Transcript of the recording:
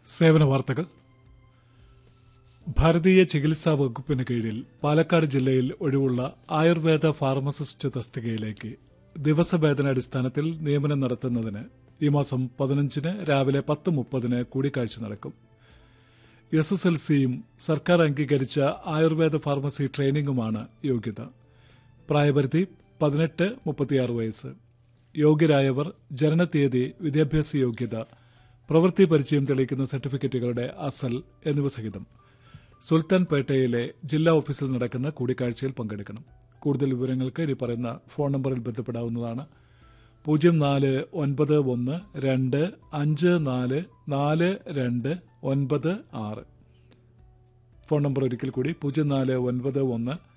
സേവന വാർത്തകൾ ഭാരതീയ ചികിത്സാ വകുപ്പിന് കീഴിൽ പാലക്കാട് ജില്ലയിൽ ഒഴിവുള്ള ആയുർവേദ ഫാർമസിസ്റ്റ് തസ്തികയിലേക്ക് ദിവസവേതനാടിസ്ഥാനത്തിൽ നിയമനം നടത്തുന്നതിന് ഈ മാസം പതിനഞ്ചിന് രാവിലെ പത്ത് മുപ്പതിന് കൂടിക്കാഴ്ച നടക്കും എസ് എസ് എൽ സിയും സർക്കാർ അംഗീകരിച്ച ആയുർവേദ ഫാർമസി ട്രെയിനിങ്ങുമാണ് യോഗ്യത പ്രായപരിധി പതിനെട്ട് മുപ്പത്തിയാറ് വയസ്സ് യോഗ്യരായവർ ജനനത്തീയതി വിദ്യാഭ്യാസ യോഗ്യത പ്രവൃത്തി പരിചയം തെളിയിക്കുന്ന സർട്ടിഫിക്കറ്റുകളുടെ അസൽ എന്നിവ സഹിതം സുൽത്താൻ പേട്ടയിലെ ജില്ലാ ഓഫീസിൽ നടക്കുന്ന കൂടിക്കാഴ്ചയിൽ പങ്കെടുക്കണം കൂടുതൽ വിവരങ്ങൾക്ക് ഇനി പറയുന്ന ഫോൺ നമ്പറിൽ ബന്ധപ്പെടാവുന്നതാണ് പൂജ്യം നാല് ഒൻപത് ഒന്ന് രണ്ട് അഞ്ച് നാല് നാല് രണ്ട് ഒൻപത് ആറ് ഫോൺ നമ്പർ ഒരിക്കൽ കൂടി പൂജ്യം നാല് ഒൻപത് ഒന്ന്